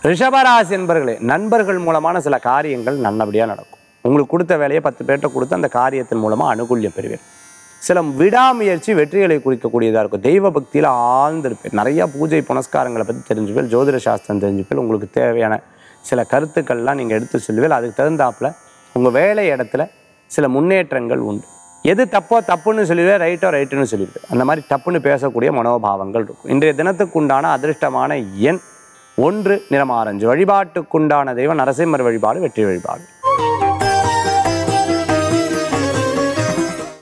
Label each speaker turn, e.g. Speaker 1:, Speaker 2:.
Speaker 1: ரிஷபராசி என்பர்களே நண்பர்கள் மூலமான சில காரியங்கள் நல்லபடியாக நடக்கும் உங்களுக்கு கொடுத்த வேலையை பத்து பேர்கிட்ட கொடுத்து அந்த காரியத்தின் மூலமாக அனுகூல்யம் பெறுவீர் சில விடாமுயற்சி வெற்றிகளை குறிக்கக்கூடியதாக இருக்கும் தெய்வ பக்தியில் ஆழ்ந்திருப்பேன் நிறைய பூஜை புனஸ்காரங்களை பற்றி தெரிஞ்சுப்பேன் ஜோதிட சாஸ்திரம் தெரிஞ்சுப்பேன் உங்களுக்கு தேவையான சில கருத்துக்கள்லாம் நீங்கள் எடுத்து சொல்லுவேன் அதுக்கு தகுந்தாப்புல உங்கள் வேலை இடத்துல சில முன்னேற்றங்கள் உண்டு எது தப்போ தப்புன்னு சொல்லிடுவேன் ரைட்டோ ரைட்டுன்னு சொல்லிடுவேன் அந்த மாதிரி தப்புன்னு பேசக்கூடிய மனோபாவங்கள் இருக்கும் இன்றைய தினத்துக்குண்டான அதிர்ஷ்டமான எண் ஒன்று நிறமாரஞ்சு வழிபாட்டுக்குண்டான தெய்வம் நரசிம்மர் வழிபாடு வெற்றி வழிபாடு